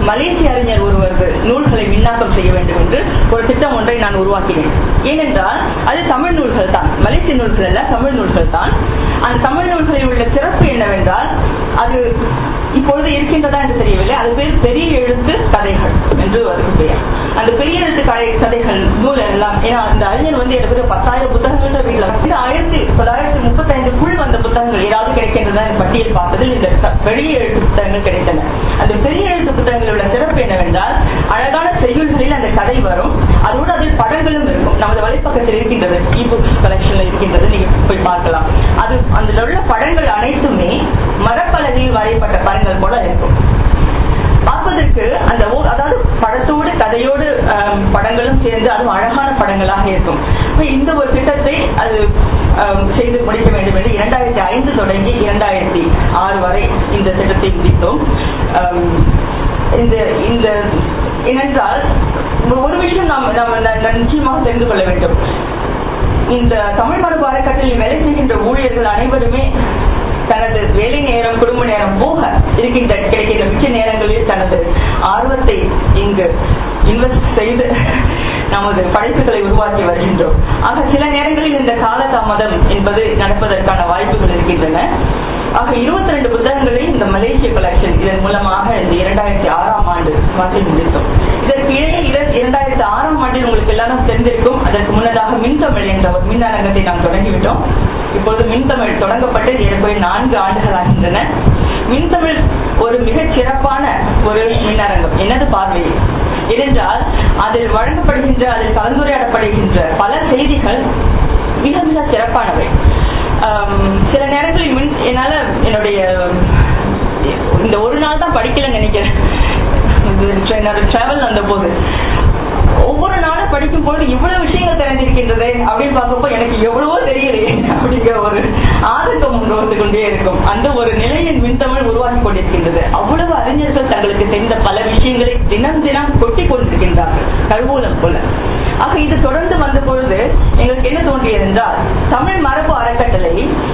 மலேசிய அறிஞர் ஒருவரது நூல்களை விண்ணாக்கம் செய்ய வேண்டும் என்று ஒரு திட்டம் ஒன்றை நான் உருவாக்கினேன் ஏனென்றால் அது தமிழ் நூல்கள் தான் மலேசிய நூல்கள் அல்ல தமிழ் நூல்கள் தான் அந்த தமிழ் நூல்களில் உள்ள சிறப்பு என்னவென்றால் அது இப்பொழுது இருக்கின்றதா என்று தெரியவில்லை அது பேர் பெரிய எழுத்து கதைகள் என்று அதுக்கு பெயர் அந்த பெரிய எழுத்து கதை கதைகள் நூல் எல்லாம் ஏன்னா அந்த அறிஞர் வந்து எனக்கு ஒரு பத்தாயிரம் புத்தகங்கள் வீட்டில் இந்த ஆயிரத்தி தொள்ளாயிரத்தி முப்பத்தி ஐந்துக்குள் வந்த புத்தகங்கள் ஏதாவது கிடைக்கின்றதா என் பட்டியல் பார்த்ததில் இந்த க- பெரிய எழுத்து புத்தகங்கள் கிடைத்தன அந்த பெரிய எழுத்து புத்தகங்களில் உள்ள சிறப்பு என்னவென்றால் அழகான செய்யுள்களில் அந்த கதை வரும் அதோடு அதில் படங்களும் இருக்கும் நமது வலைப்பக்கத்தில் இருக்கின்றது இ புக்ஸ் கலெக்ஷன்ல இருக்கின்றது நீங்க போய் பார்க்கலாம் அது அதில் உள்ள படங்கள் அனைத்துமே மரப்பலகையில் வரையப்பட்ட படங்கள் போல இருக்கும் பார்ப்பதற்கு அந்த ஓ- அதாவது படத்தோடு கதையோடு ஆம், படங்களும் சேர்ந்து அதுவும் அழகான படங்களாக இருக்கும் அப்ப இந்த ஒரு திட்டத்தை அது ஆம், செய்து முடிக்க வேண்டும் என்று இரண்டாயிரத்தி ஐந்து தொடங்கி இரண்டாயிரத்தி ஆறு வரை இந்த திட்டத்தை விதித்தோம் ஆம், இந்த இந்த ஏனென்றால் ஒரு- ஒரு விஷயம் நாம் நாம் ந- ந- நிச்சயமாக தெரிந்து கொள்ள வேண்டும் இந்த தமிழ் மரபு அறக்கட்டளையில் வேலை செய்கின்ற ஊழியர்கள் அனைவருமே தனது வேலை நேரம் குடும்ப நேரம் போக இருக்கின்ற கிடைக்கின்ற மிச்ச நேரங்களில் தனது ஆர்வத்தை இங்கு இன்வெஸ்ட் செய்து நமது படைப்புகளை உருவாக்கி வருகின்றோம் ஆக சில நேரங்களில் இந்த காலதாமதம் என்பது நடப்பதற்கான வாய்ப்புகள் இருக்கின்றன ஆக இருபத்தி ரெண்டு புத்தகங்களை இந்த மலேசிய கலெக்ஷன் இதன் மூலமாக இந்த இரண்டாயிரத்தி ஆறாம் ஆண்டு வாசி முடித்தோம் இதற்கு இடையே இர- இரண்டாயிரத்தி ஆறாம் ஆண்டில் உங்களுக்கு எல்லாரும் தெரிந்திருக்கும் அதற்கு முன்னதாக மின்தமிழ் என்ற ஒரு மின் அரங்கத்தை நாம் தொடங்கிவிட்டோம் இப்பொழுது மின்தமிழ் தொடங்கப்பட்டு ஏறக்குறைய நான்கு ஆண்டுகள் ஆகின்றன மின்தமிழ் ஒரு மிகச் சிறப்பான ஒரு மின்னரங்கம் எனது பார்வையில் ஏனென்றால் அதில் வழங்கப்படுகின்ற அதில் கலந்துரையாடப்படுகின்ற பல செய்திகள் மிக மிக சிறப்பானவை ஆம், சில நேரங்களில் மின் என்னால என்னுடைய இந்த ஒரு நாள் தான் படிக்கலன்னு நினைக்கிறேன் இது என்னோட டிராவல் வந்த போது ஒவ்வொரு நாளும் படிக்கும் போது இவ்வளவு விஷயங்கள் தெரிஞ்சிருக்கின்றது அப்படின்னு பார்க்கப்போ எனக்கு எவ்வளவோ தெரியலையே அப்படிங்கிற ஒரு ஆதங்கம் ஒன்று வந்து கொண்டே இருக்கும் அந்த ஒரு நிலையின் மின்தமிழ் உருவாக்கி கொண்டிருக்கின்றது அவ்வளவு அறிஞர்கள் தங்களுக்கு தெரிந்த பல விஷயங்களை தினம் தினம் கொட்டி கொண்டிருக்கின்றார்கள் கருவூலம் போல ஆக இது தொடர்ந்து வந்த பொழுது எங்களுக்கு என்ன தோன்றியது என்றால் தமிழ் மரபு அறக்கட்டளை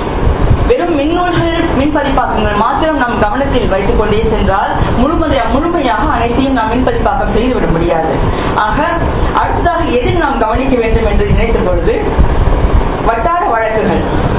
வெறும் மின்னூல்கள் மின்பதிப்பாக்கங்கள் மாத்திரம் நாம் கவனத்தில் வைத்துக் கொண்டே சென்றால் முழுமையா முழுமையாக அனைத்தையும் நாம் மின்பதிப்பாக்கம் செய்துவிட முடியாது ஆக அடுத்ததாக எதில் நாம் கவனிக்க வேண்டும் என்று நினைத்த பொழுது வட்டார வழக்குகள்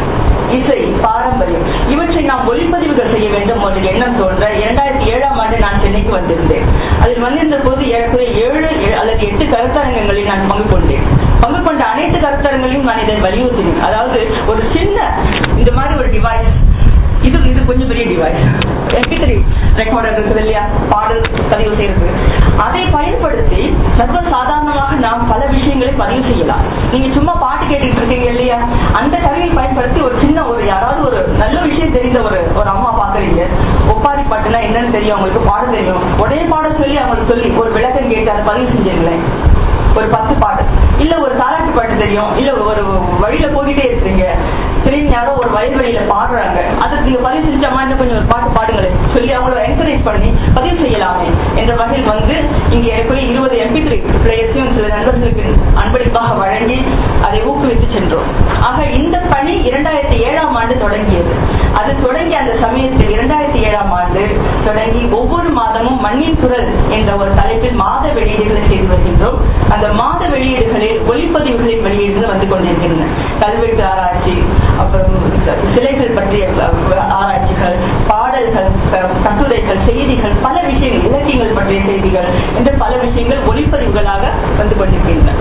இசை பாரம்பரியம் இவற்றை நாம் ஒளிப்பதிவுகள் செய்ய வேண்டும் ஒரு எண்ணம் தோன்ற இரண்டாயிரத்தி ஏழாம் ஆண்டு நான் சென்னைக்கு வந்திருந்தேன் அதில் வந்திருந்த போது ஏறக்குறைய ஏழு ஏ- அல்லது எட்டு கருத்தரங்கங்களில் நான் பங்கு கொண்டேன் பங்கு கொண்ட அனைத்து கருத்தரங்களையும் நான் இதை வலியுறுத்தினேன் அதாவது ஒரு சின்ன இந்த மாதிரி ஒரு டிவைஸ் இது இது கொஞ்சம் பெரிய டிவைஸ் எம்பி ரெக்கார்டர் இருக்குது இல்லையா பாடல் பதிவு செய்யறது அதை பயன்படுத்தி சர்வ சாதாரணமாக நாம் பல விஷயங்களை பதிவு செய்யலாம் நீங்க சும்மா பாட்டு கேட்டுட்டு இருக்கீங்க இல்லையா அந்த கருவியை பயன்படுத்தி ஒரு சின்ன ஒரு யாராவது ஒரு நல்ல விஷயம் தெரிந்த ஒரு ஒரு அம்மா பாக்குறீங்க ஒப்பாரி பாட்டுனா என்னன்னு தெரியும் அவங்களுக்கு பாட தெரியும் உடனே பாட சொல்லி அவங்களுக்கு சொல்லி ஒரு விளக்கம் கேட்டு அதை பதிவு செஞ்சீங்களேன் ஒரு பத்து பாட்டு இல்ல ஒரு தாலாட்டு பாட்டு தெரியும் இல்ல ஒரு வழியில போயிட்டே இருக்கீங்க திடீர்னு யாரோ ஒரு வயல்வெளியில பாடுறாங்க அதை நீங்க பதிவு செஞ்சோமா இன்னும் கொஞ்சம் ஒரு பாட்டு பாடுங்களேன் சொல்லி அவங்கள என்கரேஜ் பண்ணி பதிவு செய்யலாமே என்ற வகையில் வந்து இங்க ஏற்கனவே இருபது எம்பி த்ரீ பிளேயர்ஸையும் சில நண்பர்களுக்கு அன்பளிப்பாக வழங்கி அதை ஊக்குவித்து சென்றோம் ஆக இந்த பணி இரண்டாயிரத்தி ஏழாம் ஆண்டு தொடங்கியது அது தொடங்கி அந்த சமயத்தில் இரண்டாயிரத்தி ஏழாம் ஆண்டு தொடங்கி ஒவ்வொரு மாதமும் மண்ணின் குரல் என்ற ஒரு தலைப்பில் மாத வெளியீடுகளை செய்து வருகின்றோம் அந்த மாத வெளியீடுகளில் ஒளிப்பதிவுகளின் வெளியீடுகள் வந்து கொண்டிருக்கின்றன கல்வெட்டு ஆராய்ச்சி அப்புறம் சிலைகள் பற்றிய அஹ், ஆராய்ச்சிகள் பாடல்கள் க- கட்டுரைகள் செய்திகள் பல விஷயங்கள் இலக்கியங்கள் பற்றிய செய்திகள் என்று பல விஷயங்கள் ஒளிப்பதிவுகளாக வந்து கொண்டிருக்கின்றன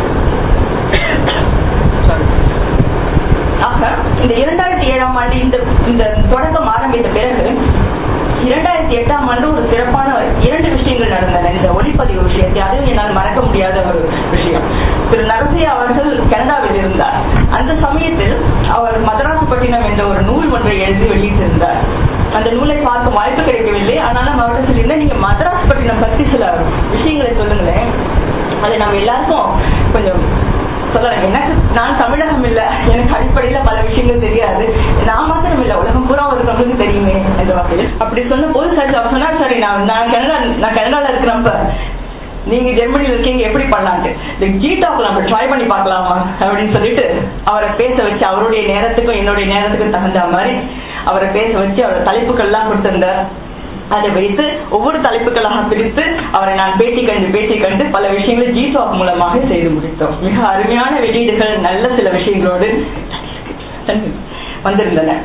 Sorry. ஆக இந்த இரண்டாயிரத்தி ஏழாம் ஆண்டு இந்த இந்த தொடக்கம் ஆரம்பித்த பிறகு இரண்டாயிரத்தி எட்டாம் ஆண்டு ஒரு சிறப்பான இரண்டு விஷயங்கள் நடந்தன இந்த ஒளிப்பதிவு விஷயத்தை அதுவும் என்னால் மறக்க முடியாத ஒரு விஷயம் திரு நரசியா அவர்கள் கனடாவில் இருந்தார் அந்த சமயத்தில் அவர் மதராசப்பட்டினம் என்ற ஒரு நூல் ஒன்றை எழுதி வெளியிட்டிருந்தார் அந்த நூலை பார்க்க வாய்ப்பு கிடைக்கவில்லை ஆனாலும் அவர்கிட்ட சொல்லியிருந்தேன் நீங்க மதராசப்பட்டினம் பற்றி சில விஷயங்களை சொல்லுங்களேன் அதை நம்ம எல்லாருக்கும் கொஞ்சம் சொல்லலாம் எனக்கு நான் தமிழகம் இல்ல எனக்கு அடிப்படையில பல விஷயங்கள் தெரியாது நான் மாத்திரம் இல்ல உலகம் பூரா இருக்கிறவங்களுக்கு தெரியுமே என்ற வகையில் அப்படி சொன்ன போது சார் அவர் சொன்னார் சரி நான் நான் கனடா நான் கனடால இருக்கிறப்ப நீங்க ஜெர்மனியில் இருக்கீங்க எப்படி பண்ணலான்ட்டு இந்த ஜிடாக் நம்ம ட்ரை பண்ணி பார்க்கலாமா அப்படின்னு சொல்லிட்டு அவரை பேச வச்சு அவருடைய நேரத்துக்கும் என்னுடைய நேரத்துக்கும் தகுந்த மாதிரி அவரை பேச வச்சு அவர் தலைப்புகள் எல்லாம் கொடுத்திருந்தார் அதை வைத்து ஒவ்வொரு தலைப்புகளாக பிரித்து அவரை நான் பேட்டி கண்டு பேட்டி கண்டு பல விஷயங்களை ஜிசாப் மூலமாக செய்து முடித்தோம் மிக அருமையான வெளியீடுகள் நல்ல சில விஷயங்களோடு வந்திருந்தன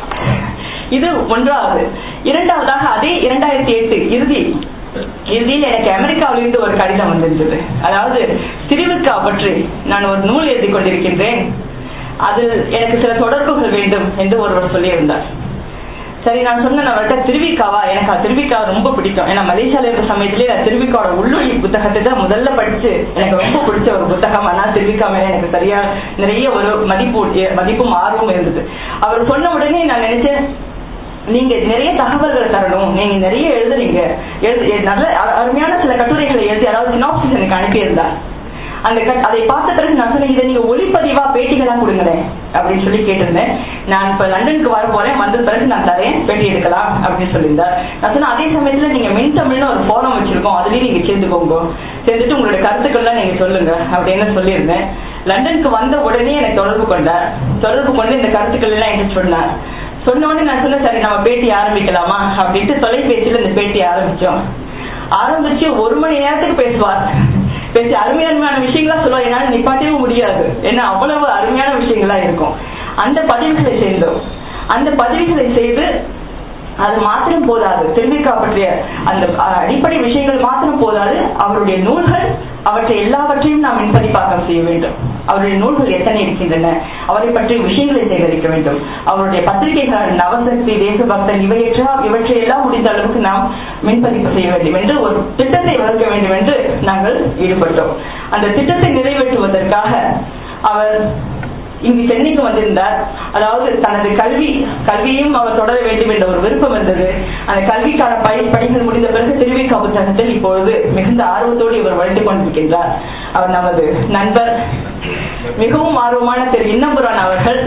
இது ஒன்றாவது இரண்டாவதாக அதே இரண்டாயிரத்தி எட்டு இறுதி இறுதியில் எனக்கு அமெரிக்காவிலிருந்து ஒரு கடிதம் வந்திருந்தது அதாவது திருவிக்கா பற்றி நான் ஒரு நூல் எழுதி கொண்டிருக்கின்றேன் அதில் எனக்கு சில தொடர்புகள் வேண்டும் என்று ஒருவர் சொல்லியிருந்தார் சரி நான் சொன்னேன் அவர்கிட்ட திருவிக்காவா எனக்கு அது திருவிக்கா ரொம்ப பிடிக்கும் ஏன்னா மலேசியால இருந்த சமயத்திலே நான் திருவிக்காவோட உள்ளொலி புத்தகத்தை தான் முதல்ல படிச்சு எனக்கு ரொம்ப பிடிச்ச ஒரு புத்தகம் ஆனால் திருவிக்கா மேல எனக்கு சரியா நிறைய ஒரு மதிப்பு மதிப்பும் ஆர்வம் இருந்தது அவர் சொன்ன உடனே நான் நினைச்சேன் நீங்க நிறைய தகவல்கள் தரணும் நீங்க நிறைய எழுதுறீங்க எழுது நல்ல அருமையான சில கட்டுரைகளை எழுதி அதாவது சினாப்சிஸ் எனக்கு அனுப்பியிருந்தார் அந்த அதை பார்த்த பிறகு நான் சொன்னேன் இதை நீங்க ஒளிப்பதிவா பேட்டிகளா கொடுங்களேன் அப்படின்னு சொல்லி கேட்டிருந்தேன் நான் இப்ப லண்டனுக்கு வர போறேன் வந்த பிறகு நான் தரேன் பேட்டி எடுக்கலாம் அப்படின்னு சொல்லியிருந்தார் நான் சொன்னேன் அதே சமயத்துல நீங்க மின் தமிழ்னு ஒரு போரம் வச்சிருக்கோம் அதுலயும் நீங்க சேர்ந்துக்கோங்க சேர்ந்துட்டு உங்களுடைய கருத்துக்கள்லாம் நீங்க சொல்லுங்க அப்படின்னு சொல்லியிருந்தேன் லண்டனுக்கு வந்த உடனே எனக்கு தொடர்பு கொண்டார் தொடர்பு கொண்டு இந்த கருத்துக்கள் எல்லாம் என்கிட்ட சொன்னார் சொன்ன உடனே நான் சொன்னேன் சரி நம்ம பேட்டி ஆரம்பிக்கலாமா அப்படின்ட்டு தொலைபேசியில இந்த பேட்டி ஆரம்பிச்சோம் ஆரம்பிச்சு ஒரு மணி நேரத்துக்கு பேசுவார் பேசி அருமை அருமையான விஷயங்களா சொல்லுவா என்னால நிப்பாட்டவே முடியாது ஏன்னா அவ்வளவு அருமையான விஷயங்களா இருக்கும் அந்த பதிவுகளை செய்தோம் அந்த பதிவுகளை செய்து அது மாத்திரம் போதாது திருவிக்கா பற்றிய அந்த அடிப்படை விஷயங்கள் மாத்திரம் போதாது அவருடைய நூல்கள் அவற்றை எல்லாவற்றையும் நாம் மின்பதிப்பாக்கம் செய்ய வேண்டும் அவருடைய நூல்கள் எத்தனை இருக்கின்றன அவரை பற்றிய விஷயங்களை சேகரிக்க வேண்டும் அவருடைய பத்திரிகைகள் நவசக்தி தேசபக்தன் இவையற்றா இவற்றை எல்லாம் முடிந்த அளவுக்கு நாம் மின்பதிப்பு செய்ய வேண்டும் என்று ஒரு திட்டத்தை வகுக்க வேண்டும் என்று நாங்கள் ஈடுபட்டோம் அந்த திட்டத்தை நிறைவேற்றுவதற்காக அவர் இங்கு சென்னைக்கு வந்திருந்தார் அதாவது தனது கல்வி கல்வியும் அவர் தொடர வேண்டும் என்ற ஒரு விருப்பம் இருந்தது அந்த கல்விக்கான பய பணிகள் முடிந்த பிறகு திருவிக்கா புத்தகத்தில் இப்பொழுது மிகுந்த ஆர்வத்தோடு இவர் வளர்ந்து கொண்டிருக்கின்றார் அவர் நமது நண்பர் மிகவும் ஆர்வமான திரு இன்னம்புரான் அவர்கள்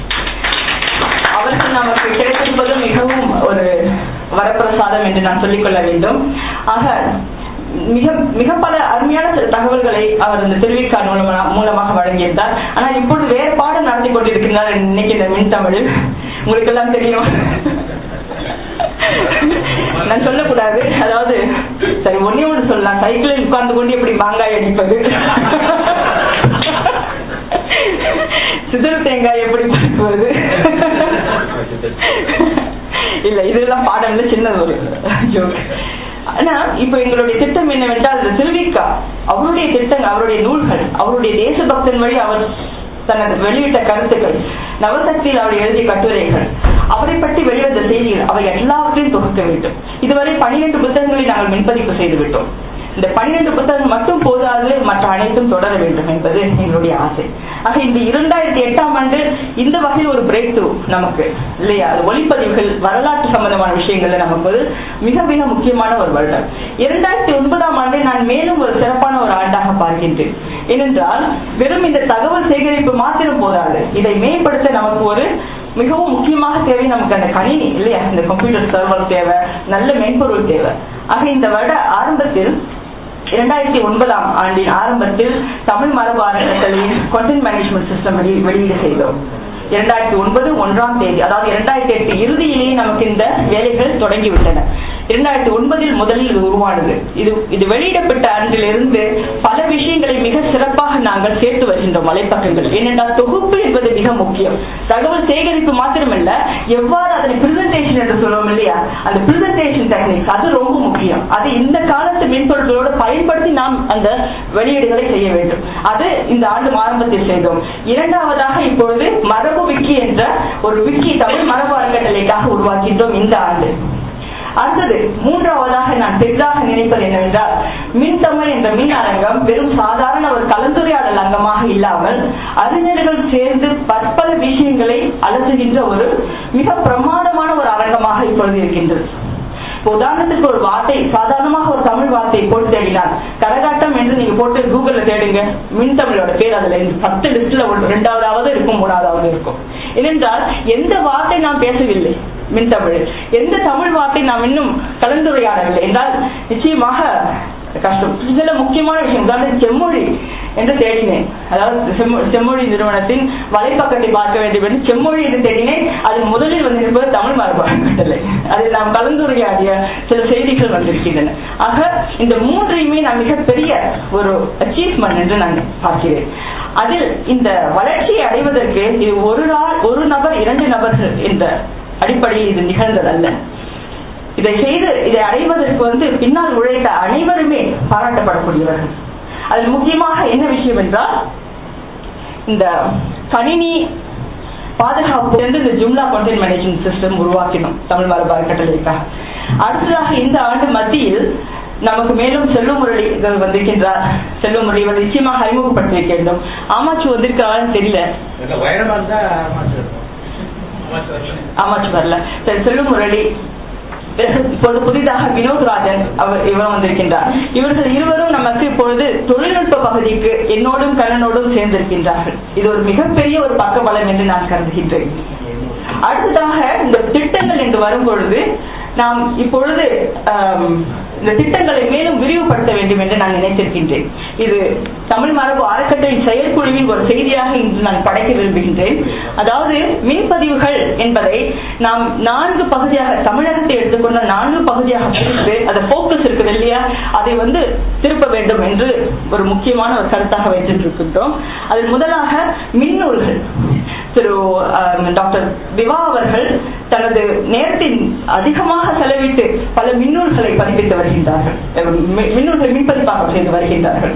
அவருக்கு நமக்கு கிடைத்திருப்பது மிகவும் ஒரு வரப்பிரசாதம் என்று நான் சொல்லிக்கொள்ள வேண்டும் ஆக மிக மிக பல அருமையான தகவல்களை அவர் இந்த திருவிக்கா மூலமாக மூலமாக வழங்கியிருந்தார் ஆனால் இப்பொழுது வேறு பாடம் நடத்தி கொண்டிருக்கிறார் இன்னைக்கு இந்த மின் தமிழில் உங்களுக்கு எல்லாம் தெரியும் நான் சொல்லக்கூடாது அதாவது சரி ஒன்னே ஒன்று சொல்லலாம் சைக்கிளில் உட்கார்ந்து கொண்டு எப்படி மாங்காய் அடிப்பது சிதறு தேங்காய் எப்படி பறக்குவது இல்ல இதெல்லாம் பாடம் இல்ல சின்னது ஒரு ஜோக் ஆனா இப்ப எங்களுடைய திட்டம் என்னவென்றால் இந்த திருவிக்கா அவருடைய திட்டங்கள் அவருடைய நூல்கள் அவருடைய தேசபக்தன் வழி அவர் தனது வெளியிட்ட கருத்துக்கள் நவசக்தியில் அவர் எழுதிய கட்டுரைகள் அவரை பற்றி வெளிவந்த செய்திகள் அவை எல்லாவற்றையும் தொகுக்க வேண்டும் இதுவரை பனிரெண்டு புத்தகங்களை நாங்கள் மின்பதிப்பு செய்து விட்டோம் இந்த பன்னிரண்டு புத்தகம் மட்டும் போதாது மற்ற அனைத்தும் தொடர வேண்டும் என்பது எங்களுடைய ஆசை ஆக இந்த இரண்டாயிரத்தி எட்டாம் ஆண்டு இந்த வகையில் ஒரு பிரேக் த்ரூ நமக்கு இல்லையா அது ஒளிப்பதிவுகள் வரலாற்று சம்பந்தமான விஷயங்கள்ல நமக்கு ஒரு மிக மிக முக்கியமான ஒரு வருடம் இரண்டாயிரத்தி ஒன்பதாம் ஆண்டை நான் மேலும் ஒரு சிறப்பான ஒரு ஆண்டாக பார்க்கின்றேன் ஏனென்றால் வெறும் இந்த தகவல் சேகரிப்பு மாத்திரம் போதாது இதை மேம்படுத்த நமக்கு ஒரு மிகவும் முக்கியமாக தேவை நமக்கு அந்த கணினி இல்லையா இந்த கம்ப்யூட்டர் சர்வர் தேவை நல்ல மென்பொருள் தேவை ஆக இந்த வருட ஆரம்பத்தில் இரண்டாயிரத்தி ஒன்பதாம் ஆண்டின் ஆரம்பத்தில் தமிழ் மரபு அறக்கட்டளையின் கண்டென்ட் மேனேஜ்மெண்ட் சிஸ்டம் வெளியீடு செய்தோம் இரண்டாயிரத்தி ஒன்பது ஒன்றாம் தேதி அதாவது இரண்டாயிரத்தி எட்டு இறுதியிலேயே நமக்கு இந்த வேலைகள் தொடங்கிவிட்டன இரண்டாயிரத்தி ஒன்பதில் முதலில் இது உருவானது இது இது வெளியிடப்பட்ட ஆண்டிலிருந்து பல விஷயங்களை மிக சிறப்பாக நாங்கள் சேர்த்து வருகின்றோம் வலைப்பக்கங்கள் ஏனென்றால் தொகுப்பு என்பது மிக முக்கியம் தகவல் சேகரிப்பு மாத்திரமல்ல எவ்வாறு அதனை பிரசன்டேஷன் என்று சொல்லுவோம் இல்லையா அந்த பிரசன்டேஷன் டெக்னிக்ஸ் அது ரொம்ப முக்கியம் அது இந்த காலத்து மென்பொருட்களோடு பயன்படுத்தி நாம் அந்த வெளியீடுகளை செய்ய வேண்டும் அது இந்த ஆண்டு ஆரம்பத்தில் செய்தோம் இரண்டாவதாக இப்பொழுது மரபு விக்கி என்ற ஒரு விக்கி தமிழ் மரபு அறக்கட்டளைக்காக உருவாக்கின்றோம் இந்த ஆண்டு அடுத்தது மூன்றாவதாக நான் பெரிதாக நினைப்பது என்னவென்றால் மின் தமிழ் என்ற மின் அரங்கம் வெறும் சாதாரண ஒரு கலந்துரையாடல் அங்கமாக இல்லாமல் அறிஞர்கள் சேர்ந்து பற்பல விஷயங்களை அலசுகின்ற ஒரு மிக பிரமாதமான ஒரு அரங்கமாக இப்பொழுது இருக்கின்றது உதாரணத்துக்கு ஒரு வார்த்தை சாதாரணமாக ஒரு தமிழ் வார்த்தை போட்டு தேடினார் கரகாட்டம் என்று நீங்க போட்டு கூகுள்ல தேடுங்க மின் தமிழோட பேர் அதுல பத்து லிஸ்ட்ல ரெண்டாவதாவது இருக்கும் மூணாவதாவது இருக்கும் ஏனென்றால் எந்த வார்த்தை நாம் பேசவில்லை மின் தமிழ் எந்த தமிழ் வார்த்தை நாம் இன்னும் கலந்துரையாடவில்லை என்றால் நிச்சயமாக கஷ்டம் இதுல முக்கியமான விஷயம் உதாரணம் செம்மொழி என்று தேடினேன் அதாவது செம்மொ- செம்மொழி நிறுவனத்தின் வலைப்பக்கத்தை பார்க்க வேண்டும் என்று செம்மொழி என்று தேடினேன் அதில் முதலில் வந்திருப்பது தமிழ் மரபு அறக்கட்டளை அதில் நாம் கலந்துரையாடிய சில செய்திகள் வந்திருக்கின்றன ஆக இந்த மூன்றையுமே நான் மிகப்பெரிய ஒரு அச்சீவ்மெண்ட் என்று நான் பார்க்கிறேன் அதில் இந்த வளர்ச்சியை அடைவதற்கு இது ஒரு நாள் ஒரு நபர் இரண்டு நபர்கள் என்ற அடிப்படையில் இது நிகழ்ந்ததல்ல இதை செய்து இதை அடைவதற்கு வந்து பின்னால் உழைத்த அனைவருமே பாராட்டப்படக்கூடியவர்கள் அதில் முக்கியமாக என்ன விஷயம் என்றால் இந்த கணினி பாதுகாப்பு என்று இந்த ஜும்லா கண்டென்ட் மேனேஜ்மெண்ட் சிஸ்டம் உருவாக்கினோம் தமிழ் மரபு அறக்கட்டளைக்காக அடுத்ததாக இந்த ஆண்டு மத்தியில் நமக்கு மேலும் செல்வ முரளி வந்திருக்கின்றார் செல்வ முரளி இவர் நிச்சயமாக அறிமுகப்படுத்தி வைக்க வேண்டும் ஆமாச்சு வந்திருக்கான்னு தெரியல
இல்ல வைரமா இருந்தா ஆமாச்சு இருக்கும். ஆமாச்சு வரல.
ஆமாச்சு வரல சரி செல்வ முரளி பிறகு இப்பொழுது புதிதாக வினோத்ராஜன் அவர் இவர் வந்திருக்கின்றார் இவர்கள் இருவரும் நமக்கு இப்பொழுது தொழில்நுட்ப பகுதிக்கு என்னோடும் கண்ணனோடும் சேர்ந்திருக்கின்றார்கள் இது ஒரு மிகப்பெரிய ஒரு பக்கபலம் என்று நான் கருதுகின்றேன் அடுத்ததாக இந்த திட்டங்கள் என்று வரும் பொழுது நாம் இப்பொழுது ஆம், இந்த திட்டங்களை மேலும் விரிவுபடுத்த வேண்டும் என்று நான் நினைத்திருக்கின்றேன் இது தமிழ் மரபு அறக்கட்டளை செயற்குழுவின் ஒரு செய்தியாக இன்று நான் படைக்க விரும்புகின்றேன் அதாவது மின்பதிவுகள் என்பதை நாம் நான்கு பகுதியாக தமிழகத்தை எடுத்துக்கொண்ட நான்கு பகுதியாக பிரித்து அந்த போக்கஸ் இருக்குது இல்லையா அதை வந்து திருப்ப வேண்டும் என்று ஒரு முக்கியமான ஒரு கருத்தாக வைத்திருக்கின்றோம் அதில் முதலாக மின்னூல்கள் திரு ஆம், டாக்டர் திவா அவர்கள் தனது நேரத்தின் அதிகமாக செலவிட்டு பல மின்னூல்களை பதிப்பித்து வருகின்றார்கள் அஹ் மி- மின்னூல்கள் மின்பதிப்பாக்கம் செய்து வருகின்றார்கள்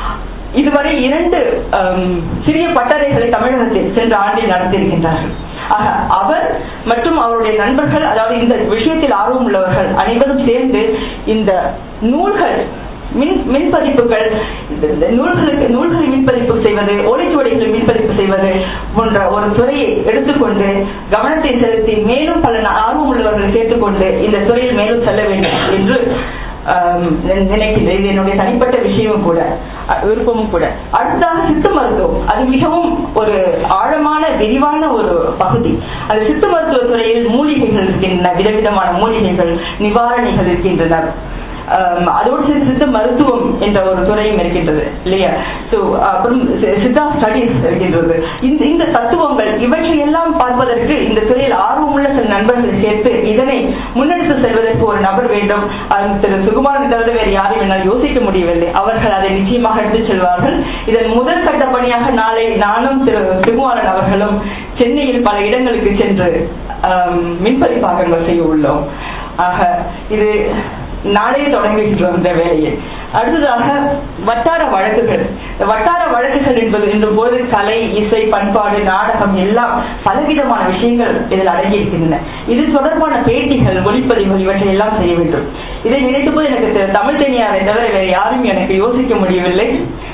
இதுவரை இரண்டு ஆம், சிறிய பட்டறைகளை தமிழகத்தில் சென்ற ஆண்டில் நடத்தியிருக்கின்றார்கள் ஆக அவர் மற்றும் அவருடைய நண்பர்கள் அதாவது இந்த விஷயத்தில் ஆர்வம் உள்ளவர்கள் அனைவரும் சேர்ந்து இந்த நூல்கள் மின் மின்பதிப்புகள் இந்த- இந்த நூல்களுக்கு நூல்களை மின்பதிப்பு செய்வது ஓலைச்சுவடிகளை மின்பதிப்பு செய்வது போன்ற ஒரு துறையை எடுத்துக்கொண்டு கவனத்தை செலுத்தி மேலும் பல ந- ஆர்வம் உள்ளவர்களை சேர்த்துக்கொண்டு இந்த துறையில் மேலும் செல்ல வேண்டும் என்று ஆம், நினை- நினைக்கின்றேன் இது என்னுடைய தனிப்பட்ட விஷயமும் கூட அ- விருப்பமும் கூட அடுத்ததாக சித்த மருத்துவம் அது மிகவும் ஒரு ஆழமான விரிவான ஒரு பகுதி அது சித்த மருத்துவ துறையில் மூலிகைகள் இருக்கின்றன விதவிதமான மூலிகைகள் நிவாரணிகள் இருக்கின்றன ஆம், அதோடு சேர்த்து சித்த மருத்துவம் என்ற ஒரு துறையும் இருக்கின்றது இல்லையா சோ அப்புறம் சி- சித்தா ஸ்டடிஸ் இருக்கின்றது இந்த இந்த தத்துவங்கள் இவற்றை எல்லாம் பார்ப்பதற்கு இந்த துறையில் ஆர்வமுள்ள சில நண்பர்களை சேர்த்து இதனை முன்னெடுத்து செல்வதற்கு ஒரு நபர் வேண்டும் அது திரு சுகுமாரன் தவிர வேறு யாரும் என்னால் யோசிக்க முடியவில்லை அவர்கள் அதை நிச்சயமாக எடுத்துச் செல்வார்கள் இதன் முதல் கட்ட பணியாக நாளை நானும் திரு சுகுமாரன் அவர்களும் சென்னையில் பல இடங்களுக்கு சென்று ஆம், மின்பதிப்பாக்கங்கள் செய்ய உள்ளோம் ஆக இது நாளையே தொடங்குகின்றோம் இந்த வேலையை அடுத்ததாக வட்டார வழக்குகள் இந்த வட்டார வழக்குகள் என்பது என்ற போது கலை இசை பண்பாடு நாடகம் எல்லாம் பலவிதமான விஷயங்கள் இதில் அடங்கியிருக்கின்றன இது தொடர்பான பேட்டிகள் ஒளிப்பதிவுகள் இவற்றை எல்லாம் செய்ய வேண்டும் இதை நினைத்த போது எனக்கு திரு தமிழ் தேனியாரை தவிர வேறு யாரும் எனக்கு யோசிக்க முடியவில்லை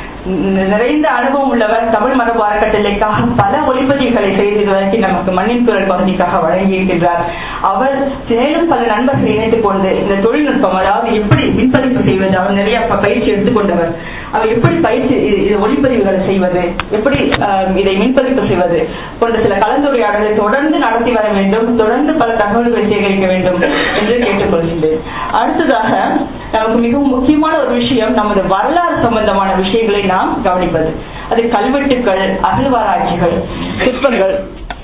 நி- நிறைந்த அனுபவம் உள்ளவர் தமிழ் மரபு அறக்கட்டளைக்காக பல ஒளிப்பதிவுகளை செய்து இதுவரைக்கும் நமக்கு மண்ணின் குரல் பகுதிக்காக வழங்கியிருக்கின்றார் அவர் மேலும் பல நண்பர்களை இணைத்துக் கொண்டு இந்த தொழில்நுட்பம் அதாவது எப்படி மின்பதிப்பு செய்வது அவர் நிறைய ப- பயிற்சி எடுத்துக்கொண்டவர் அவர் எப்படி பயிற்சி இது இது ஒளிப்பதிவுகளை செய்வது எப்படி ஆம், இதை மின்பதிப்பு செய்வது போன்ற சில கலந்துரையாடலை தொடர்ந்து நடத்தி வர வேண்டும் தொடர்ந்து பல தகவல்களை சேகரிக்க வேண்டும் என்று கேட்டுக்கொள்கின்றேன் அடுத்ததாக நமக்கு மிகவும் முக்கியமான ஒரு விஷயம் நமது வரலாறு சம்பந்தமான விஷயங்களை நாம் கவனிப்பது அது கல்வெட்டுக்கள் அகழ்வாராய்ச்சிகள் சிற்பங்கள்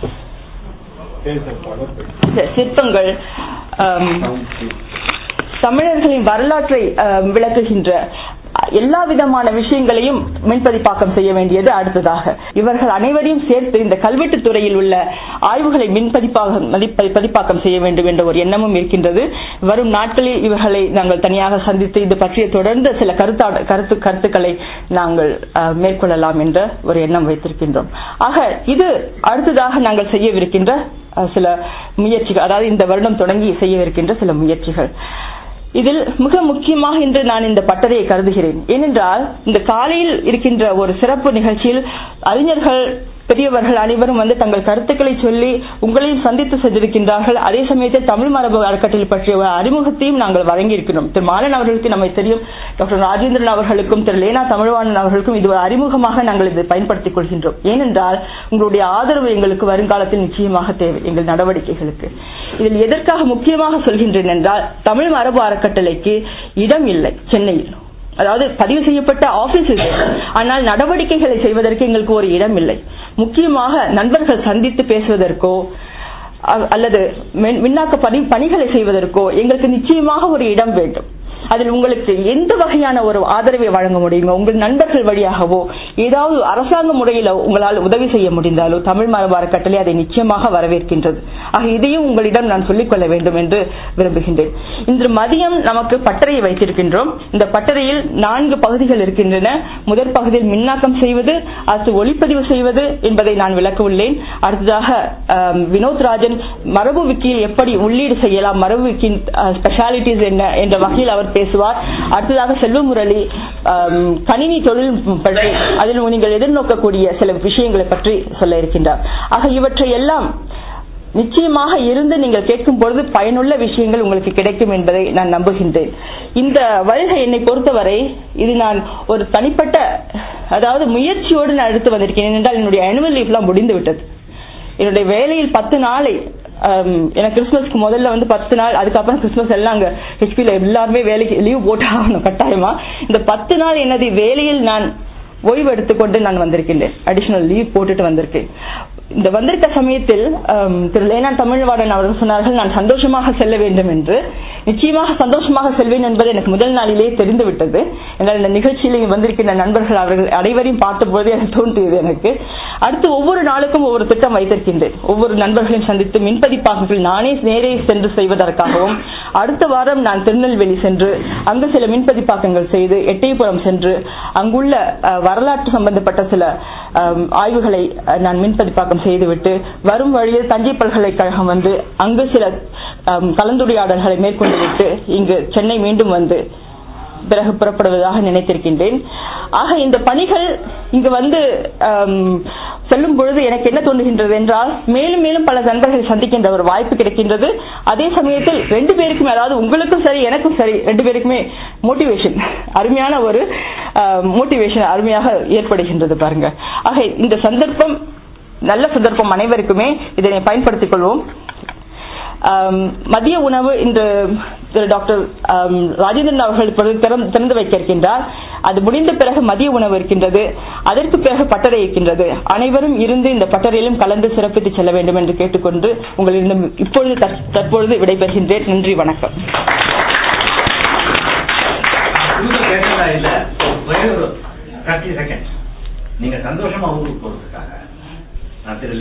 சி- சிற்பங்கள் ஆம், தமிழர்களின் வரலாற்றை ஆம், விளக்குகின்ற எல்லா விதமான விஷயங்களையும் மின்பதிப்பாக்கம் செய்ய வேண்டியது அடுத்ததாக இவர்கள் அனைவரையும் சேர்த்து இந்த கல்வெட்டு துறையில் உள்ள ஆய்வுகளை மின்பதிப்பாக மதிப்ப- பதிப்பாக்கம் செய்ய வேண்டும் என்ற ஒரு எண்ணமும் இருக்கின்றது வரும் நாட்களில் இவர்களை நாங்கள் தனியாக சந்தித்து இது பற்றிய தொடர்ந்து சில கருத்தாட கருத்து கருத்துக்களை நாங்கள் அஹ், மேற்கொள்ளலாம் என்ற ஒரு எண்ணம் வைத்திருக்கின்றோம் ஆக இது அடுத்ததாக நாங்கள் செய்யவிருக்கின்ற அஹ், சில முயற்சிகள் அதாவது இந்த வருடம் தொடங்கி செய்யவிருக்கின்ற சில முயற்சிகள் இதில் மிக முக்கியமாக இன்று நான் இந்த பட்டறையை கருதுகிறேன் ஏனென்றால் இந்த காலையில் இருக்கின்ற ஒரு சிறப்பு நிகழ்ச்சியில் அறிஞர்கள் பெரியவர்கள் அனைவரும் வந்து தங்கள் கருத்துக்களை சொல்லி உங்களையும் சந்தித்து சென்றிருக்கின்றார்கள் அதே சமயத்தில் தமிழ் மரபு அறக்கட்டளை பற்றிய ஒரு அறிமுகத்தையும் நாங்கள் வழங்கியிருக்கிறோம் திரு மாலன் அவர்களுக்கு நம்மை தெரியும் டாக்டர் ராஜேந்திரன் அவர்களுக்கும் திரு லேனா தமிழ்வாணன் அவர்களுக்கும் இது ஒரு அறிமுகமாக நாங்கள் இதை பயன்படுத்திக் கொள்கின்றோம் ஏனென்றால் உங்களுடைய ஆதரவு எங்களுக்கு வருங்காலத்தில் நிச்சயமாக தேவை எங்கள் நடவடிக்கைகளுக்கு இதில் எதற்காக முக்கியமாக சொல்கின்றேன் என்றால் தமிழ் மரபு அறக்கட்டளைக்கு இடம் இல்லை சென்னையில் அதாவது பதிவு செய்யப்பட்ட ஆபீஸ் இது ஆனால் நடவடிக்கைகளை செய்வதற்கு எங்களுக்கு ஒரு இடம் இல்லை முக்கியமாக நண்பர்கள் சந்தித்து பேசுவதற்கோ அ- அல்லது மென்- மின்னாக்க பணி பணிகளை செய்வதற்கோ எங்களுக்கு நிச்சயமாக ஒரு இடம் வேண்டும் அதில் உங்களுக்கு எந்த வகையான ஒரு ஆதரவை வழங்க முடியுமோ உங்கள் நண்பர்கள் வழியாகவோ ஏதாவது அரசாங்க முறையில் உங்களால் உதவி செய்ய முடிந்தாலோ தமிழ் மரபார கட்டளை அதை நிச்சயமாக வரவேற்கின்றது ஆக இதையும் உங்களிடம் நான் சொல்லிக்கொள்ள வேண்டும் என்று விரும்புகின்றேன் இன்று மதியம் நமக்கு பட்டறையை வைத்திருக்கின்றோம் இந்த பட்டறையில் நான்கு பகுதிகள் இருக்கின்றன முதற் பகுதியில் மின்னாக்கம் செய்வது அடுத்து ஒளிப்பதிவு செய்வது என்பதை நான் விளக்க உள்ளேன் அடுத்ததாக ஆம், வினோத் ராஜன் மரபு விக்கியில் எப்படி உள்ளீடு செய்யலாம் மரபு விக்கின் ஸ்பெஷாலிட்டிஸ் என்ன என்ற வகையில் அவர் பேசுவார் அடுத்ததாக செல்வமுரளி ஆம், கணினி தொழில்நுட்பம் பற்றி அதில் நீங்கள் எதிர்நோக்கக்கூடிய சில விஷயங்களை பற்றி சொல்ல இருக்கின்றார் ஆக இவற்றை எல்லாம் நிச்சயமாக இருந்து நீங்கள் கேட்கும் பொழுது பயனுள்ள விஷயங்கள் உங்களுக்கு கிடைக்கும் என்பதை நான் நம்புகின்றேன் இந்த வருகை என்னை பொறுத்தவரை இது நான் ஒரு தனிப்பட்ட அதாவது முயற்சியோடு நான் எடுத்து வந்திருக்கேன் என்றால் என்னுடைய அனுவல் லீவ்லாம் முடிந்து விட்டது என்னுடைய வேலையில் பத்து நாளை ஆம், எனக்கு கிறிஸ்துமஸ்க்கு முதல்ல வந்து பத்து நாள் அதுக்கப்புறம் கிறிஸ்துமஸ் எல்லாம் அங்க ஹெச்பியில் எல்லாருமே வேலைக்கு லீவ் போட்டு ஆகணும் கட்டாயமா இந்த பத்து நாள் எனது வேலையில் நான் ஓய்வு எடுத்துக்கொண்டு நான் வந்திருக்கின்றேன் அடிஷனல் லீவ் போட்டுட்டு வந்திருக்கேன் இந்த வந்திருக்க சமயத்தில் ஆம், திரு லேனா தமிழ்வாடன் அவர்கள் சொன்னார்கள் நான் சந்தோஷமாக செல்ல வேண்டும் என்று நிச்சயமாக சந்தோஷமாக செல்வேன் என்பது எனக்கு முதல் நாளிலேயே தெரிந்துவிட்டது என்றால் இந்த நிகழ்ச்சியில் இங்கு வந்திருக்கின்ற நண்பர்கள் அவர்கள் அனைவரையும் பார்த்தபோது எனக்கு தோன்றியது எனக்கு அடுத்து ஒவ்வொரு நாளுக்கும் ஒவ்வொரு திட்டம் வைத்திருக்கின்றேன் ஒவ்வொரு நண்பர்களையும் சந்தித்து மின்பதிப்பாக்குகள் நானே நேரே சென்று செய்வதற்காகவும் அடுத்த வாரம் நான் திருநெல்வேலி சென்று அங்கு சில மின்பதிப்பாக்கங்கள் செய்து எட்டயபுரம் சென்று அங்குள்ள அஹ், வரலாற்று சம்பந்தப்பட்ட சில அம், ஆய்வுகளை அஹ், நான் மின்பதிப்பாக்கம் செய்துவிட்டு வரும் வழியில் தஞ்சை பல்கலைக்கழகம் வந்து அங்கு சில அம், கலந்துரையாடல்களை மேற்கொண்டு விட்டு இங்கு சென்னை மீண்டும் வந்து பிறகு புறப்படுவதாக நினைத்திருக்கின்றேன் ஆக இந்த பணிகள் இங்கு வந்து ஆம், செல்லும் பொழுது எனக்கு என்ன தோன்றுகின்றது என்றால் மேலும் மேலும் பல நண்பர்களை சந்திக்கின்ற ஒரு வாய்ப்பு கிடைக்கின்றது அதே சமயத்தில் ரெண்டு பேருக்குமே அதாவது உங்களுக்கும் சரி எனக்கும் சரி ரெண்டு பேருக்குமே மோட்டிவேஷன் அருமையான ஒரு மோட்டிவேஷன் அருமையாக ஏற்படுகின்றது பாருங்க ஆக இந்த சந்தர்ப்பம் நல்ல சந்தர்ப்பம் அனைவருக்குமே இதனை பயன்படுத்திக் கொள்வோம் ஆம், மதிய உணவு இன்று திரு டாக்டர் ஆம், ராஜேந்திரன் அவர்கள் இப்பொழுது திறந்து- திறந்து வைக்க இருக்கின்றார் அது முடிந்த பிறகு மதிய உணவு இருக்கின்றது அதற்கு பிறகு பட்டறை இருக்கின்றது அனைவரும் இருந்து இந்த பட்டறையிலும் கலந்து சிறப்பித்து செல்ல வேண்டும் என்று கேட்டுக்கொண்டு உங்களிடம் இப்பொழுது தற்- தற்பொழுது விடைபெறுகின்றேன் நன்றி வணக்கம்
புதுசா கேட்டதா இல்ல ஒரே ஒரு தேர்ட்டி செகண்ட் நீங்க சந்தோஷமா ஊருக்கு போறதுக்காக நான் திரு